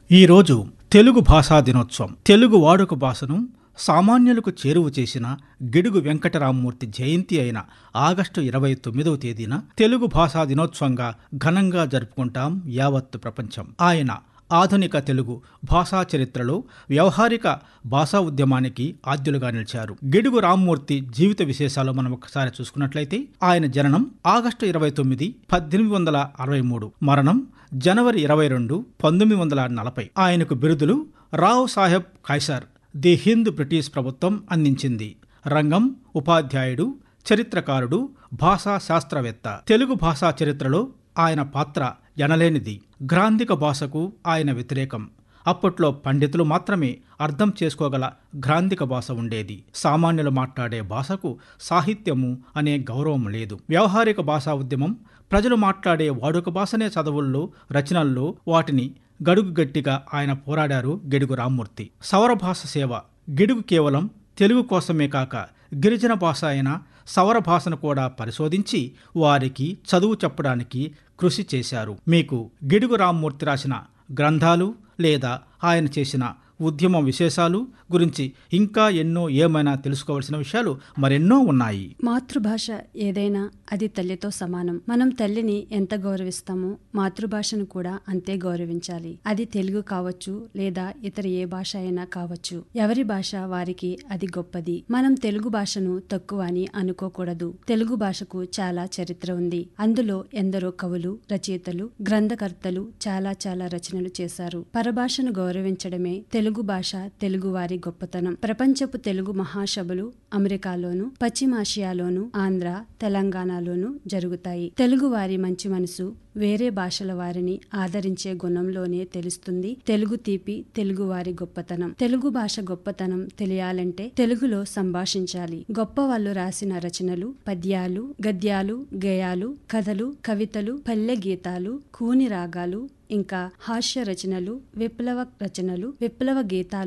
ఈరోజు తెలుగు భాషా దినోత్సవం తెలుగు వాడుక భాషను సామాన్యులకు చేరువ చేసిన గిడుగు వెంకటరామమూర్తి జయంతి అయిన ఆగస్టు ఇరవై తొమ్మిదవ తేదీన తెలుగు భాషా దినోత్సవంగా ఘనంగా జరుపుకుంటాం యావత్తు ప్రపంచం ఆయన ఆధునిక తెలుగు భాషా చరిత్రలో వ్యవహారిక భాషా ఉద్యమానికి ఆద్యులుగా నిలిచారు గిడుగు రామ్మూర్తి జీవిత విశేషాలు మనం ఒకసారి చూసుకున్నట్లయితే ఆయన జననం ఆగస్టు ఇరవై తొమ్మిది పద్దెనిమిది వందల అరవై మూడు మరణం జనవరి ఇరవై రెండు పంతొమ్మిది వందల నలభై ఆయనకు బిరుదులు రావ్ సాహెబ్ ఖైసర్ ది హింద్ బ్రిటిష్ ప్రభుత్వం అందించింది రంగం ఉపాధ్యాయుడు చరిత్రకారుడు భాషా శాస్త్రవేత్త తెలుగు భాషా చరిత్రలో ఆయన పాత్ర ఎనలేనిది గ్రాంధిక భాషకు ఆయన వ్యతిరేకం అప్పట్లో పండితులు మాత్రమే అర్థం చేసుకోగల గ్రాంధిక భాష ఉండేది సామాన్యులు మాట్లాడే భాషకు సాహిత్యము అనే గౌరవం లేదు వ్యవహారిక భాషా ఉద్యమం ప్రజలు మాట్లాడే వాడుక భాషనే చదువుల్లో రచనల్లో వాటిని గడుగు గట్టిగా ఆయన పోరాడారు గిడుగు రామ్మూర్తి సౌర భాష సేవ గిడుగు కేవలం తెలుగు కోసమే కాక గిరిజన భాష అయిన సౌర భాషను కూడా పరిశోధించి వారికి చదువు చెప్పడానికి కృషి చేశారు మీకు గిడుగు రామ్మూర్తి రాసిన గ్రంథాలు లేదా ఆయన చేసిన ఉద్యమ విశేషాలు గురించి ఇంకా ఎన్నో ఏమైనా తెలుసుకోవాల్సిన విషయాలు మరెన్నో ఉన్నాయి మాతృభాష ఏదైనా అది తల్లితో సమానం మనం తల్లిని ఎంత గౌరవిస్తామో మాతృభాషను కూడా అంతే గౌరవించాలి అది తెలుగు కావచ్చు లేదా ఇతర ఏ భాష అయినా కావచ్చు ఎవరి భాష వారికి అది గొప్పది మనం తెలుగు భాషను తక్కువ అని అనుకోకూడదు తెలుగు భాషకు చాలా చరిత్ర ఉంది అందులో ఎందరో కవులు రచయితలు గ్రంథకర్తలు చాలా చాలా రచనలు చేశారు పరభాషను గౌరవించడమే తెలుగు భాష తెలుగు వారి గొప్పతనం ప్రపంచపు తెలుగు మహాసభలు అమెరికాలోను పశ్చిమాసియాలోను ఆంధ్ర తెలంగాణలోను జరుగుతాయి తెలుగు వారి మంచి మనసు వేరే భాషల వారిని ఆదరించే గుణంలోనే తెలుస్తుంది తెలుగు తీపి తెలుగు వారి గొప్పతనం తెలుగు భాష గొప్పతనం తెలియాలంటే తెలుగులో సంభాషించాలి గొప్ప వాళ్ళు రాసిన రచనలు పద్యాలు గద్యాలు గేయాలు కథలు కవితలు పల్లె గీతాలు కూని రాగాలు ఇంకా హాస్య రచనలు విప్లవ రచనలు విప్లవ గీతాలు